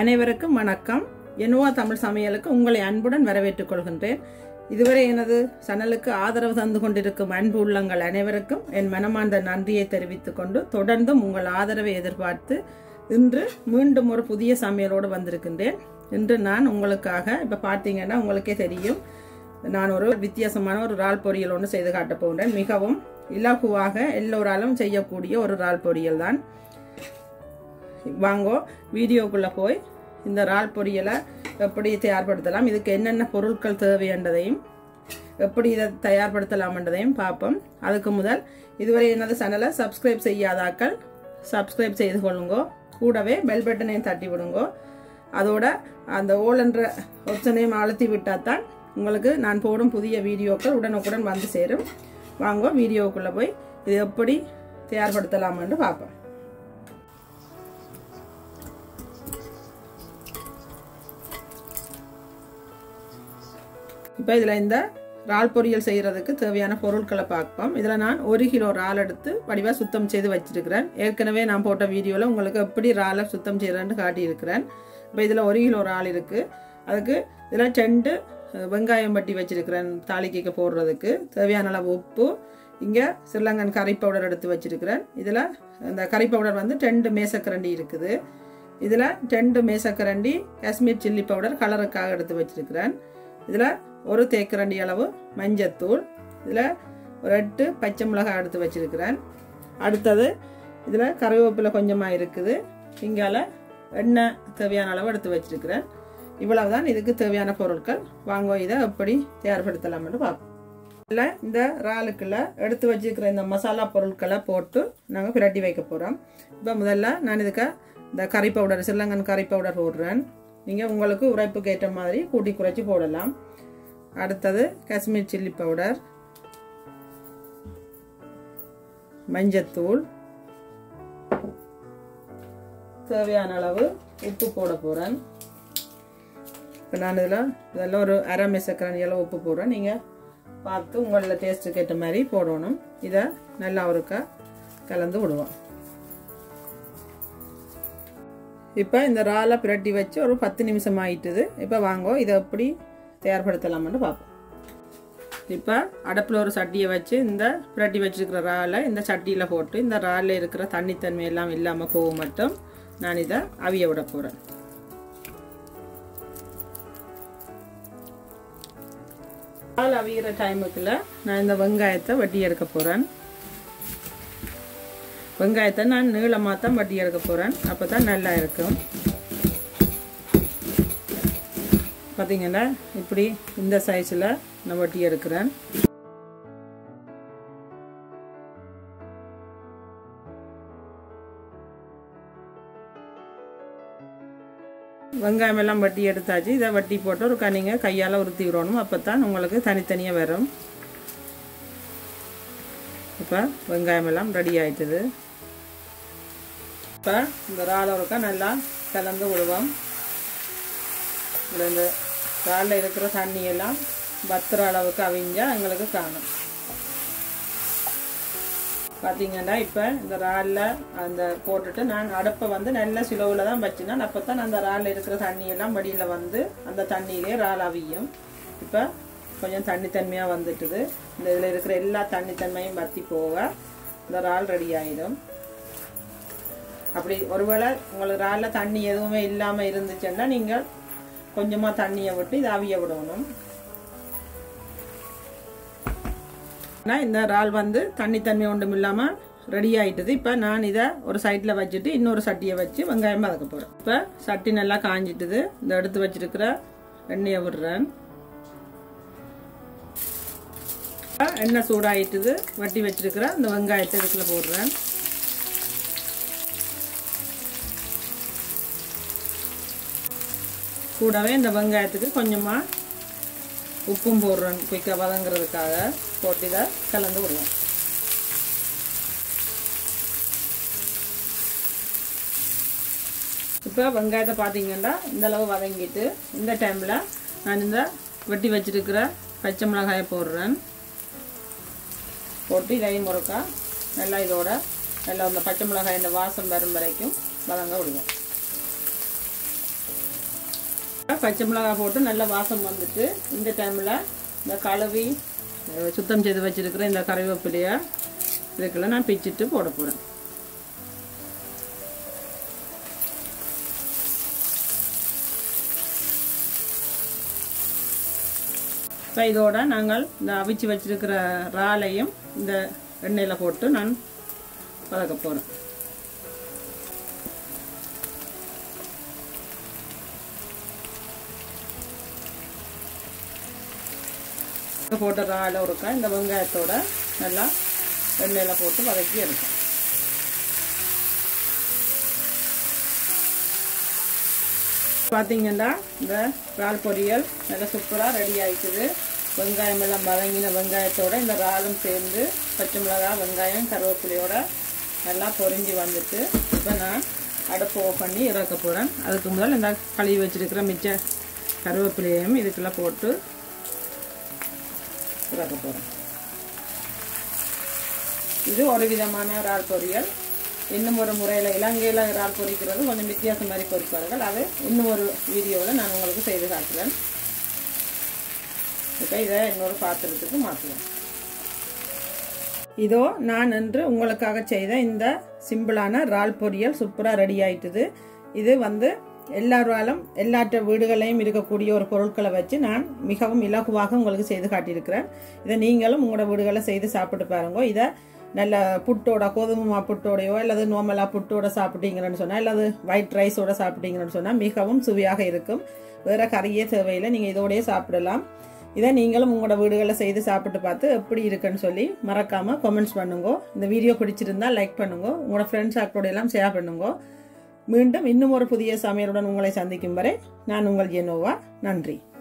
அனைவருக்கும் வணக்கம் எனுவா தமிழ் சமையலுக்கு உங்களை அன்புடன் வரவேற்றுக் கொள்கின்றேன் இதுவரை எனது சேனலுக்கு ஆதரவு தந்து கொண்டிருக்கும் அன்பு உள்ளங்கள் அனைவருக்கும் என் மனமார்ந்த நன்றியை தெரிவித்துக் கொண்டு தொடர்ந்தும் உங்கள் ஆதரவை எதிர்பார்த்து இன்று மீண்டும் ஒரு புதிய சமையலோடு வந்திருக்கின்றேன் இன்று நான் உங்களுக்காக இப்போ பார்த்தீங்கன்னா உங்களுக்கே தெரியும் நான் ஒரு வித்தியாசமான ஒரு இறால் பொரியல் ஒன்று செய்து காட்டப் போகிறேன் மிகவும் இலகுவாக எல்லோராலும் செய்யக்கூடிய ஒரு இறால் பொரியல் தான் வாங்கோ வீடியோக்குள்ளே போய் இந்த இறால் பொரியலை எப்படி தயார்படுத்தலாம் இதுக்கு என்னென்ன பொருட்கள் தேவைன்றதையும் எப்படி இதை தயார்படுத்தலாம்ன்றதையும் பார்ப்போம் அதுக்கு முதல் இதுவரை எனது சேனலை சப்ஸ்கிரைப் செய்யாதாக்கள் சப்ஸ்கிரைப் செய்து கொள்ளுங்கோ கூடவே பெல் பட்டனையும் தட்டி விடுங்கோ அதோட அந்த ஓலன்ற ஆப்ஷனையும் அழுத்தி விட்டால் தான் உங்களுக்கு நான் போடும் புதிய வீடியோக்கள் உடனுக்குடன் வந்து சேரும் வாங்க வீடியோக்குள்ளே போய் இது எப்படி தயார்படுத்தலாம்னு பார்ப்போம் இப்போ இதில் இந்த இறால் பொரியல் செய்கிறதுக்கு தேவையான பொருட்களை பார்ப்போம் இதில் நான் ஒரு கிலோ இறால் எடுத்து வடிவாக சுத்தம் செய்து வச்சிருக்கிறேன் ஏற்கனவே நான் போட்ட வீடியோவில் உங்களுக்கு எப்படி இறாலை சுத்தம் செய்கிறேன்னு காட்டியிருக்கிறேன் இப்போ இதில் ஒரு கிலோ இறால் இருக்குது அதுக்கு இதில் ரெண்டு வெங்காயம் பட்டி வச்சிருக்கிறேன் தாளிக்கைக்கு போடுறதுக்கு தேவையான அளவு உப்பு இங்கே ஸ்ரீலங்கன் கறி பவுடர் எடுத்து வச்சிருக்கிறேன் இதில் இந்த கறி பவுடர் வந்து ரெண்டு மேசக்கரண்டி இருக்குது இதில் ரெண்டு மேசக்கரண்டி காஷ்மீர் சில்லி பவுடர் கலருக்காக எடுத்து வச்சிருக்கிறேன் இதில் ஒரு தேக்கரண்டி அளவு மஞ்சத்தூள் இதில் ஒரு எட்டு பச்சை மிளகாய் எடுத்து வச்சிருக்கிறேன் அடுத்தது இதில் கருவேப்பிலை கொஞ்சமாக இருக்குது இங்கால எண்ணெய் தேவையான அளவு எடுத்து வச்சிருக்கிறேன் இவ்வளவு தான் இதுக்கு தேவையான பொருட்கள் வாங்க இதை எப்படி தயார்படுத்தலாம்னு பார்ப்போம் இல்லை இந்த இறாலுக்குள்ள எடுத்து வச்சிருக்கிற இந்த மசாலா பொருட்களை போட்டு நாங்கள் பிரட்டி வைக்க போகிறோம் இப்போ முதல்ல நான் இதுக்கு இந்த கறி பவுடர் சில்லங்கன் கறி பவுடர் போடுறேன் நீங்கள் உங்களுக்கு உரைப்புக்கு ஏற்ற மாதிரி கூட்டி குறைச்சி போடலாம் அடுத்தது காஷ்மீர் சில்லி பவுடர் மஞ்சத்தூள் தேவையான அளவு உப்பு போட போகிறேன் இப்போ நான் இதில் இதெல்லாம் ஒரு அரை மிசக்கரணி அளவு உப்பு போடுறேன் நீங்கள் பார்த்து உங்களோட டேஸ்ட்டுக்கு ஏற்ற மாதிரி போடணும் இதை நல்லா ஒருக்கா கலந்து விடுவோம் இப்போ இந்த இறாலை பிரட்டி வச்சு ஒரு பத்து நிமிஷம் ஆயிட்டுது இப்போ வாங்கோ இதை எப்படி தயார்படுத்தலாம்னு பார்ப்போம் இப்போ அடுப்பில் ஒரு சட்டியை வச்சு இந்த பிரட்டி வச்சிருக்கிற இறாலை இந்த சட்டியில் போட்டு இந்த இறாலில் இருக்கிற தண்ணித்தன்மை எல்லாம் இல்லாமல் போக மட்டும் நான் இதை அவிய விட போகிறேன் பால் அவிகிற டைமுக்குள்ள நான் இந்த வெங்காயத்தை வட்டி எடுக்க போகிறேன் வெங்காயத்தை நான் நீளமாக தான் வட்டி எடுக்க போகிறேன் அப்போ தான் நல்லா இருக்கும் பார்த்தீங்கன்னா இப்படி இந்த சைஸில் நான் வட்டி எடுக்கிறேன் வெங்காயம் எல்லாம் வட்டி எடுத்தாச்சு இதை வட்டி போட்டு ஒரு கனிங்க கையால் உருத்தி விடணும் அப்போ தான் உங்களுக்கு தனித்தனியாக வரும் இப்போ வெங்காயம் எல்லாம் ரெடி ஆயிட்டுது இப்போ இந்த இறால் ஒருக்கா நல்லா கலந்து விடுவோம் இதில் இந்த இறாலில் இருக்கிற தண்ணியெல்லாம் பத்துற அளவுக்கு அவிஞ்சா எங்களுக்கு காணும் பார்த்தீங்கன்னா இப்போ இந்த இறாலில் அந்த போட்டுட்டு நான் அடுப்பை வந்து நல்ல சிலவில் தான் வச்சுனேன் அப்போ தான் அந்த இறாலில் இருக்கிற தண்ணியெல்லாம் வடியில் வந்து அந்த தண்ணியிலே இறால் அவியும் இப்போ கொஞ்சம் தண்ணி தன்மையாக வந்துட்டுது இந்த இதில் இருக்கிற எல்லா தண்ணி தன்மையும் வற்றி போக இந்த இறால் ரெடி ஆகிடும் அப்படி ஒருவேளை உங்களுக்கு இறாலில் தண்ணி எதுவுமே இல்லாமல் இருந்துச்சுன்னா நீங்கள் கொஞ்சமாக தண்ணியை விட்டு இதை அவிய விடணும் ஆனால் இந்த இறால் வந்து தண்ணி தண்ணி ஒன்றும் இல்லாமல் ரெடி ஆகிட்டுது இப்போ நான் இதை ஒரு சைடில் வச்சுட்டு இன்னொரு சட்டியை வச்சு வெங்காயம் வதக்க போகிறேன் இப்போ சட்டி நல்லா காஞ்சிட்டுது இந்த எடுத்து வச்சிருக்கிற எண்ணெயை விடுறேன் எண்ணெய் சூடாயிட்டுது வட்டி வச்சிருக்கிற இந்த வெங்காயத்தை இதுக்குள்ள போடுறேன் கூடவே இந்த வெங்காயத்துக்கு கொஞ்சமாக உப்பும் போடுறோம் குயிக்காக வதங்குறதுக்காக போட்டு இதை கலந்து விடுவோம் இப்போ வெங்காயத்தை பார்த்தீங்கன்னா இந்த அளவு வதங்கிட்டு இந்த டைமில் நான் இந்த வெட்டி வச்சிருக்கிற பச்சை மிளகாயை போடுறேன் போட்டு இதையும் முறுக்கா நல்லா இதோட நல்லா அந்த பச்சை மிளகாய் இந்த வாசம் வரும் வரைக்கும் வதங்க விடுவோம் பச்சை மிளகாய் போட்டு நல்ல வாசம் வந்துட்டு இந்த டைமில் இந்த கழுவி அஹ், சுத்தம் செய்து வச்சிருக்கிற இந்த கறிவேப்பிலையை இதுக்குள்ள நான் பிச்சிட்டு போட போகிறேன் இப்போ இதோட நாங்கள் இந்த அவிச்சு வச்சிருக்கிற இறாலையும் இந்த எண்ணெயில் போட்டு நான் வதக்க போகிறேன் போட்ட இறால ஒருக்கா இந்த வெங்காயத்தோட நல்லா எண்ணெயில் போட்டு வதக்கி எடுக்கும் பார்த்தீங்கன்னா இந்த இறால் பொரியல் நல்லா சூப்பராக ரெடி ஆயிட்டுது வெங்காயம் எல்லாம் வதங்கின வெங்காயத்தோட இந்த இறாலும் சேர்ந்து பச்சை மிளகாய் வெங்காயம் கருவேப்பிலையோட நல்லா பொரிஞ்சு வந்துட்டு இப்போ நான் அடுப்பு ஓ பண்ணி இறக்க போகிறேன் அதுக்கு முதல் இந்த கழுவி வச்சிருக்கிற மிச்ச கருவேப்பிலையும் இதுக்குள்ளே போட்டு இறக்க போகிறேன் இது ஒரு விதமான இறால் பொரியல் இன்னும் ஒரு முறையில் இலங்கையில் இறால் பொரிக்கிறது கொஞ்சம் வித்தியாசம் மாதிரி பொரிப்பார்கள் அது இன்னும் ஒரு வீடியோவில் நான் உங்களுக்கு செய்து காட்டுறேன் இப்போ இதை இன்னொரு பாத்திரத்துக்கு மாற்றுவேன் இதோ நான் இன்று உங்களுக்காக செய்த இந்த சிம்பிளான இறால் பொரியல் சூப்பராக ரெடி ஆயிட்டுது இது வந்து எல்லாராலும் எல்லாற்ற வீடுகளையும் இருக்கக்கூடிய ஒரு பொருட்களை வச்சு நான் மிகவும் இலகுவாக உங்களுக்கு செய்து காட்டியிருக்கிறேன் இதை நீங்களும் உங்களோட வீடுகளை செய்து சாப்பிட்டு பாருங்க இதை நல்ல புட்டோட கோதுமை மா புட்டோடையோ அல்லது நோமலா புட்டோட சாப்பிட்டீங்கன்னு சொன்னால் அல்லது ஒயிட் ரைஸோட சாப்பிட்டீங்கன்னு சொன்னால் மிகவும் சுவையாக இருக்கும் வேறு கறியே தேவையில்லை நீங்கள் இதோடயே சாப்பிடலாம் இதை நீங்களும் உங்களோட வீடுகளில் செய்து சாப்பிட்டு பார்த்து எப்படி இருக்குன்னு சொல்லி மறக்காமல் கமெண்ட்ஸ் பண்ணுங்க இந்த வீடியோ பிடிச்சிருந்தா லைக் பண்ணுங்க உங்களோட ஃப்ரெண்ட்ஸ் ஆக்களோட எல்லாம் ஷேர் பண்ணுங்க மீண்டும் இன்னும் ஒரு புதிய சமையலுடன் உங்களை சந்திக்கும் வரை நான் உங்கள் ஜெனோவா நன்றி